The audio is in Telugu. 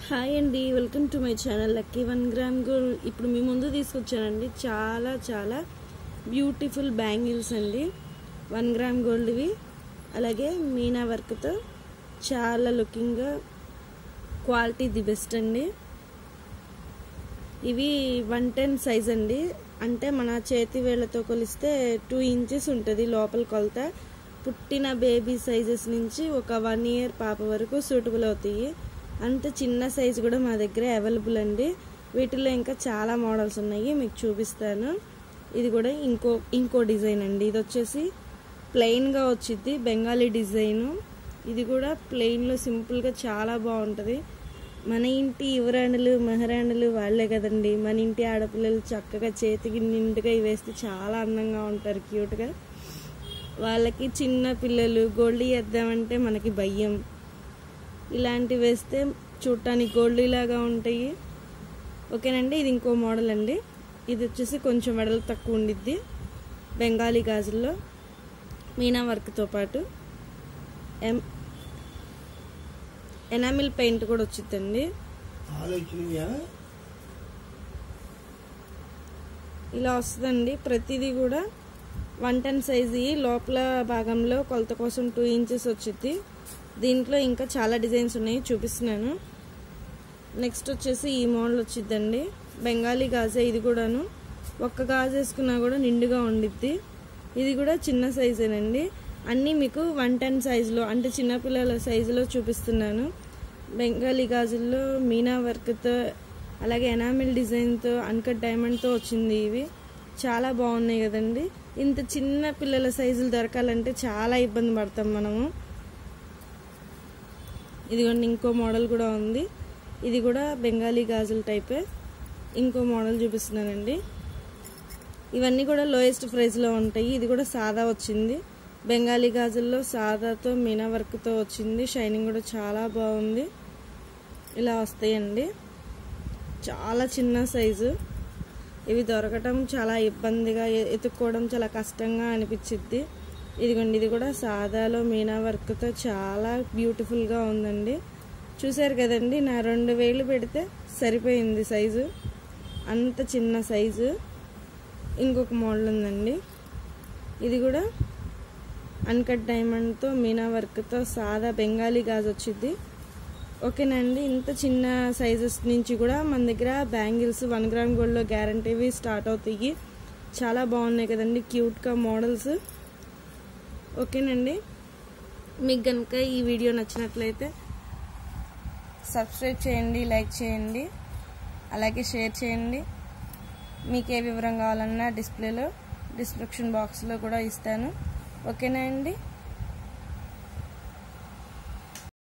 హాయ్ అండి welcome to my channel lucky one gram gold ఇప్పుడు మీ ముందు తీసుకొచ్చానండి చాలా చాలా బ్యూటిఫుల్ బ్యాంగిల్స్ అండి వన్ గ్రామ్ గోల్డ్వి అలాగే మీనా వర్క్తో చాలా లుకింగ్గా క్వాలిటీ ది బెస్ట్ అండి ఇవి వన్ టెన్ సైజ్ అండి అంటే మన చేతి వేళ్ళతో కొలిస్తే టూ ఇంచెస్ ఉంటుంది లోపల కొలత పుట్టిన బేబీ సైజెస్ నుంచి ఒక వన్ ఇయర్ పాప వరకు సూటబుల్ అవుతాయి అంత చిన్న సైజు కూడా మా దగ్గర అవైలబుల్ అండి వీటిలో ఇంకా చాలా మోడల్స్ ఉన్నాయి మీకు చూపిస్తాను ఇది కూడా ఇంకో ఇంకో డిజైన్ అండి ఇది వచ్చేసి ప్లెయిన్గా వచ్చింది బెంగాలీ డిజైను ఇది కూడా ప్లెయిన్లో సింపుల్గా చాలా బాగుంటుంది మన ఇంటి యువరాణులు మహారాణులు వాళ్ళే కదండి మన ఇంటి ఆడపిల్లలు చక్కగా చేతికి నిండుగా ఇవి వేస్తే చాలా అందంగా ఉంటారు క్యూట్గా వాళ్ళకి చిన్న పిల్లలు గోల్డ్ వేద్దామంటే మనకి భయం ఇలాంటివి వేస్తే చూడటానికి గోల్డ్ లాగా ఉంటాయి ఓకేనండి ఇది ఇంకో మోడల్ అండి ఇది వచ్చేసి కొంచెం వెడలు తక్కువ ఉండిద్ది బెంగాలీ గాజుల్లో మీనా వర్క్తో పాటు ఎం ఎనామిల్ పెయింట్ కూడా వచ్చిందండి ఆలోచనయా ఇలా వస్తుందండి ప్రతిదీ కూడా వన్ టెన్ సైజు లోపల భాగంలో కొలత కోసం టూ ఇంచెస్ వచ్చింది దీంట్లో ఇంకా చాలా డిజైన్స్ ఉన్నాయి చూపిస్తున్నాను నెక్స్ట్ వచ్చేసి ఈ మోడల్ వచ్చిందండి బెంగాలీ గాజే ఇది కూడాను ఒక్క గాజు వేసుకున్నా కూడా నిండుగా ఉండిద్ది ఇది కూడా చిన్న సైజేనండి అన్నీ మీకు వన్ టెన్ సైజులో అంటే చిన్నపిల్లల సైజులో చూపిస్తున్నాను బెంగాలీ గాజుల్లో మీనా వర్క్తో అలాగే ఎనామిల్ డిజైన్తో అన్కట్ డైమండ్తో వచ్చింది ఇవి చాలా బాగున్నాయి కదండి ఇంత చిన్న పిల్లల సైజులు దొరకాలంటే చాలా ఇబ్బంది పడతాం మనము ఇదిగోండి ఇంకో మోడల్ కూడా ఉంది ఇది కూడా బెంగాలీ గాజుల టైపే ఇంకో మోడల్ చూపిస్తున్నానండి ఇవన్నీ కూడా లోయెస్ట్ ప్రైస్లో ఉంటాయి ఇది కూడా సాదా వచ్చింది బెంగాలీ గాజుల్లో సాదాతో మీనా వర్క్తో వచ్చింది షైనింగ్ కూడా చాలా బాగుంది ఇలా వస్తాయండి చాలా చిన్న సైజు ఇవి దొరకటం చాలా ఇబ్బందిగా ఎ- ఎత్తుక్కోవడం చాలా కష్టంగా అనిపించిద్ది ఇదిగోండి ఇది కూడా సాదాలో మీనా వర్క్తో చాలా బ్యూటిఫుల్గా ఉందండి చూసారు కదండి నా రెండు వేలు పెడితే సరిపోయింది సైజు అంత చిన్న సైజు ఇంకొక మోడల్ ఉందండి ఇది కూడా అన్కట్ డైమండ్తో మీనా వర్క్తో సాదా బెంగాలీ గాజు వచ్చింది ఓకేనండి ఇంత చిన్న సైజెస్ నుంచి కూడా మన దగ్గర బ్యాంగిల్స్ వన్ గ్రామ్ గోల్డ్లో గ్యారంటీవి స్టార్ట్ అవుతాయి చాలా బాగున్నాయి కదండి క్యూట్గా మోడల్స్ ఓకేనండి మీకు కనుక ఈ వీడియో నచ్చినట్లయితే సబ్స్క్రైబ్ చేయండి లైక్ చేయండి అలాగే షేర్ చేయండి మీకు ఏ వివరం కావాలన్నా డిస్ప్లేలో డిస్క్రిప్షన్ బాక్స్లో కూడా ఇస్తాను ఓకేనా అండి